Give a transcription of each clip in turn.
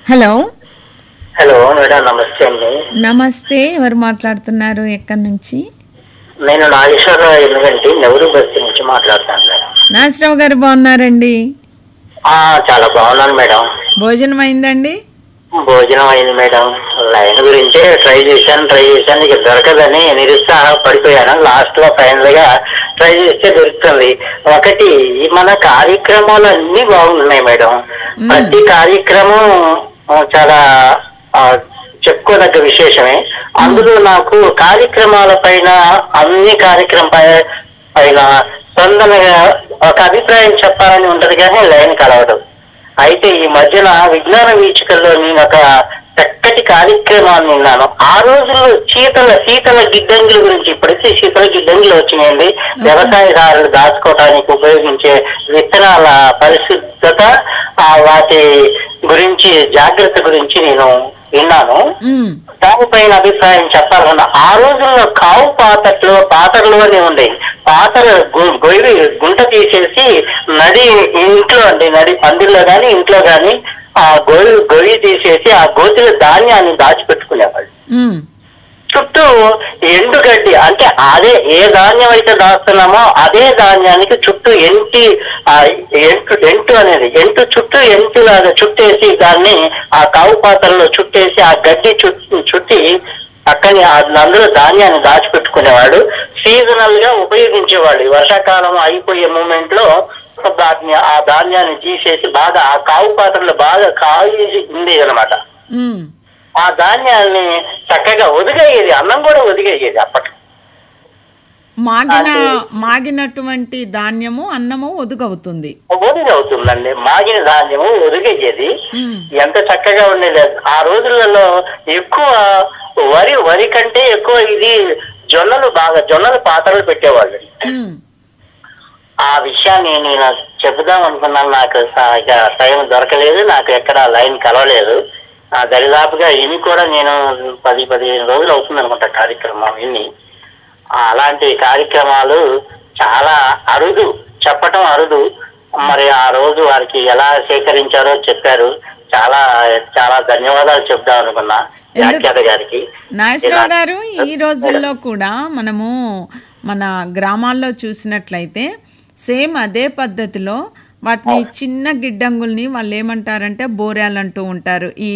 Hello hello madam నమస్తే అండి నమస్తే ఎవరు మాట్లాడుతున్నారు ఎక్కడి నుంచి నేను నాగేశ్వరరావు ఎందుకంటే నెవరు బస్తీ నుంచి మాట్లాడుతాను మేడం నాగరావు గారు బాగున్నారండి ఆ, చాలా బాగున్నాను మేడం భోజనం అయిందండి భోజనం అయింది మేడం లైన్ గురించే ట్రై చేశాను ట్రై చేశాను ఇక దొరకదని నిరుత్సాహ పడిపోయాను లాస్ట్ లో ఫైనల్ గా ట్రై చేస్తే దొరుకుతుంది ఒకటి ఈ మన కార్యక్రమాలు అన్ని బాగున్నాయి మేడం ప్రతి కార్యక్రమం ఆ, చాలా ఆ, చెప్పుకోదగ్గ విశేషమే అందులో నాకు కార్యక్రమాల పైన అన్ని కార్యక్రమం పై- పైన తొందరగా ఒక అభిప్రాయం చెప్పాలని ఉంటది కానీ లైన్ కలవదు అయితే ఈ మధ్యన విజ్ఞాన వీచికల్లో నేను ఒక చక్కటి కార్యక్రమాన్ని విన్నాను ఆ రోజుల్లో శీతల శీతల గిడ్డంగుల గురించి ఇప్పటికీ శీతల గిడ్డంగులు వచ్చినాయండి వ్యవసాయదారులు దాచుకోవడానికి ఉపయోగించే విత్తనాల పరిశుద్ధత ఆ వాటి గురించి జాగ్రత్త గురించి నేను విన్నాను మ్మ్. దానిపైన అభిప్రాయం చెప్పాలన్నా ఆ రోజుల్లో కావు పాతట్లు పాతర్లు అని ఉండేవి పాతర గు- గొయ్యి గుంట తీసేసి నది ఇంట్లో అండి నది పందిల్లో గాని ఇంట్లో గాని ఆ గొయ్యి గొయ్యి తీసేసి ఆ గోతిలో ధాన్యాన్ని దాచిపెట్టుకునేవాళ్ళు మ్మ్. చుట్టూ ఎండుగడ్డి అంటే అదే ఏ ధాన్యం అయితే దాస్తున్నామో అదే ధాన్యానికి చుట్టూ ఎంటి ఆ ఎంటు ఎంటు అనేది ఎంటు చుట్టూ ఎంటులాగా చుట్టేసి దాన్ని ఆ కావు పాత్రలో చుట్టేసి ఆ గడ్డి చుట్టి చుట్టి పక్కని ఆ- అందులో ధాన్యాన్ని దాచిపెట్టుకునేవాడు సీజనల్ గా ఉపయోగించేవాడు ఈ వర్షాకాలం అయిపోయే మూమెంట్ లో దాన్ని ఆ ధాన్యాన్ని తీసేసి బాగా ఆ కావు పాత్రలో బాగా కాయి ఉండేది అనమాట మ్మ్. ఆ ధాన్యాన్ని చక్కగా ఒదిగయ్యేది అన్నం కూడా ఒదిగయ్యేది అప్పట్లో మాగిన మాగినటువంటి ధాన్యము అన్నము ఒదుగవుతుంది ఒదిగవుతుందండి మాగిన ధాన్యము ఒదిగయ్యేది మ్మ్. ఎంత చక్కగా ఉండేది ఆ రోజులలో ఎక్కువ వరి వరి కంటే ఎక్కువ ఇది జొన్నలు బాగా జొన్నలు పాత్రలు పెట్టేవాళ్ళు మ్మ్. ఆ విషయాన్ని నేను చెబుదాం అనుకున్నాను నాకు స- ఇక టైం దొరకలేదు నాకు ఎక్కడ లైన్ కలవలేదు ఆ దరిదాపుగా ఇని కూడా నేను పది పదిహేను రోజులు అవుతుంది అనుకుంటా కార్యక్రమం ఇన్ని ఆ, అలాంటి కార్యక్రమాలు చాలా అరుదు చెప్పటం అరుదు మరి ఆ రోజు వారికి ఎలా సేకరించారో చెప్పారు చాలా చాలా ధన్యవాదాలు చెప్దాం అనుకున్నా వ్యాఖ్యాత గారికి నాగేశ్వరరావు గారు ఈ రోజుల్లో కూడా మనము మన గ్రామాల్లో చూసినట్లయితే సేమ్ అదే పద్ధతిలో వాటిని చిన్న గిడ్డంగుల్ని వాళ్ళు ఏమంటారంటే బోరాలు అంటూ ఉంటారు ఈ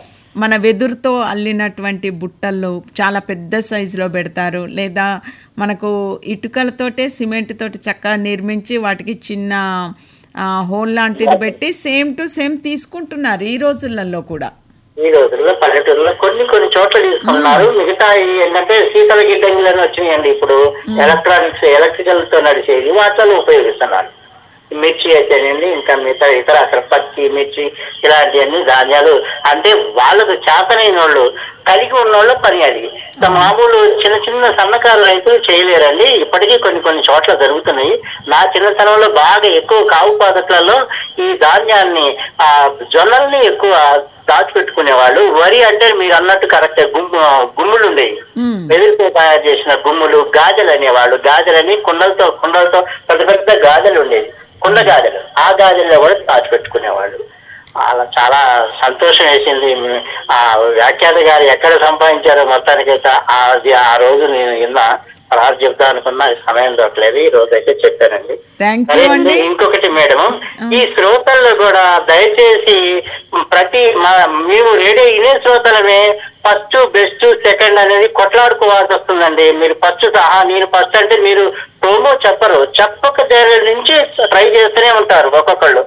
మన వెదురుతో అల్లినటువంటి బుట్టల్లో చాలా పెద్ద సైజులో పెడతారు లేదా మనకు ఇటుకలతోటే సిమెంట్ తోటి చక్కగా నిర్మించి వాటికి చిన్న ఆ, హోల్ లాంటిది పెట్టి సేమ్ టు సేమ్ తీసుకుంటున్నారు ఈ రోజులలో కూడా ఈ రోజుల్లో పల్లెటూరులో కొన్ని కొన్ని చోట్ల తీసుకున్నారు మిగతా ఈ ఏంటంటే శీతల గిడ్డంగులని వచ్చినాయండి ఇప్పుడు ఎలక్ట్రానిక్స్ ఎలక్ట్రికల్ తో నడిచేది వాటిలో ఉపయోగిస్తున్నారు మిర్చి అయితేనండి ఇంకా మిగతా ఇతర అక్కడ పత్తి మిర్చి ఇలాంటివన్నీ ధాన్యాలు అంటే వాళ్ళకు చేతనైన వాళ్ళు కలిగి ఉన్న వాళ్ళు పని అది ఇంకా మామూలు చిన్న చిన్న సన్నకారు రైతులు చేయలేరండి ఇప్పటికీ కొన్ని కొన్ని చోట్ల జరుగుతున్నాయి నా చిన్నతనంలో బాగా ఎక్కువ కావు పద్ధతులలో ఈ ధాన్యాన్ని ఆ జొన్నల్ని ఎక్కువ దాచిపెట్టుకునేవాళ్ళు వరి అంటే మీరు అన్నట్టు కరెక్ట్ గుమ్ము గుమ్ములు ఉండేవి మ్మ్. వెదురుతో తయారు చేసిన గుమ్ములు గాజలు అనేవాళ్ళు గాజలని కుండలతో కుండలతో పెద్ద పెద్ద గాజలు ఉండేవి కుండ గాజలు ఆ గాజల్లో కూడా దాచిపెట్టుకునేవాళ్ళు అలా చాలా సంతోషం వేసింది ఆ వ్యాఖ్యాత గారు ఎక్కడ సంపాదించారో మొత్తానికైతే ఆ- అది ఆ రోజు నేను విన్నా అలా చెప్తా అనుకున్నా సమయం దొరకలేదు ఈ రోజు అయితే చెప్పానండి థ్యాంక్ సరే యూ అండి ఇంకొకటి మేడం ఈ శ్రోతల్లో కూడా దయచేసి ప్రతి మా- మేము రేడియో ఇనే శ్రోతలమే ఫస్ట్ బెస్ట్ సెకండ్ అనేది కొట్లాడుకోవాల్సి వస్తుందండి మీరు ఫస్ట్ సహా నేను ఫస్ట్ అంటే మీరు ప్రోమో చెప్పరు చెప్పక దగ్గర నుంచి ట్రై చేస్తూనే ఉంటారు ఒక్కొక్కళ్ళు